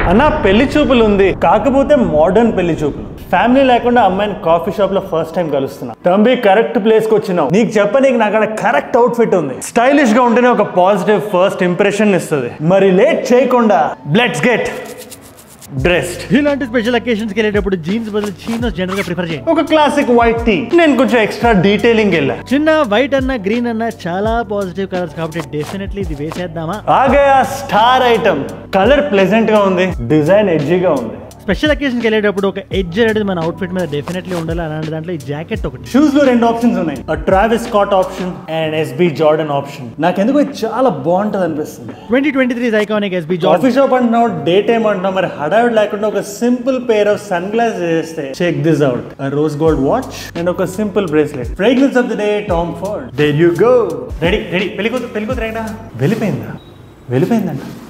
అన్న పెళ్లి చూపులు ఉంది కాకపోతే మోడర్న్ పెళ్లి చూపులు ఫ్యామిలీ లేకుండా అమ్మాయిని కాఫీ షాప్ లో ఫస్ట్ టైం కలుస్తున్నా తంబి కరెక్ట్ ప్లేస్ కి వచ్చినావు నీకు చెప్పనీకి నాకు అక్కడ కరెక్ట్ అవుట్ఫిట్ ఉంది స్టైలిష్ గా ఉంటేనే ఒక పాజిటివ్ ఫస్ట్ ఇంప్రెషన్ ఇస్తుంది మరి లేట్ చేయకుండా లెట్స్ గెట్ డ్రెస్డ్ ఇలాంటి స్పెషల్ అకేషన్స్కి వెళ్ళేటప్పుడు జీన్స్ బదులు చీనోస్ జనరల్ గా ప్రిఫర్ చేయండి ఒక క్లాసిక్ వైట్ టీ నేను కొంచెం ఎక్స్ట్రా డీటెయిలింగ్ వెళ్ళా చిన్న వైట్ అన్న గ్రీన్ అన్న చాలా పాజిటివ్ కలర్స్ కాబట్టి డెఫినెట్లీ ఇది వేసేద్దామా ఆగయా స్టార్ ఐటమ్ కలర్ ప్లెజెంట్ గా ఉంది డిజైన్ ఎడ్జీగా ఉంది స్పెషల్ అకేషన్కి వెళ్ళేటప్పుడు ఒక ఎడ్జ్ అనేది మన అవుట్ఫిట్ మీద డెఫినెట్లీ ఉండాలి అలాంటి దాంట్లో ఈ జాకెట్ ఒకటి షూస్ లో రెండు ఆప్షన్స్ ఉన్నాయి Travis Scott option and SB Jordan option నాకెందుకు ఇది చాలా బాగుంటది అనిపిస్తుంది twenty twenty three iconic SB job coffee shop అంటున్నావు డే టైం అంటున్నావు మరి హడావిడి లేకుండా ఒక simple pair of sunglass చేస్తే check this out rose gold watch and ఒక simple bracelet fragrance of the day Tom Ford there you go ready ready పెళ్లి కూతురు పెళ్లి కూతురు ఎక్కడ వెళ్ళిపోయిందా వెళ్ళిపోయిందంట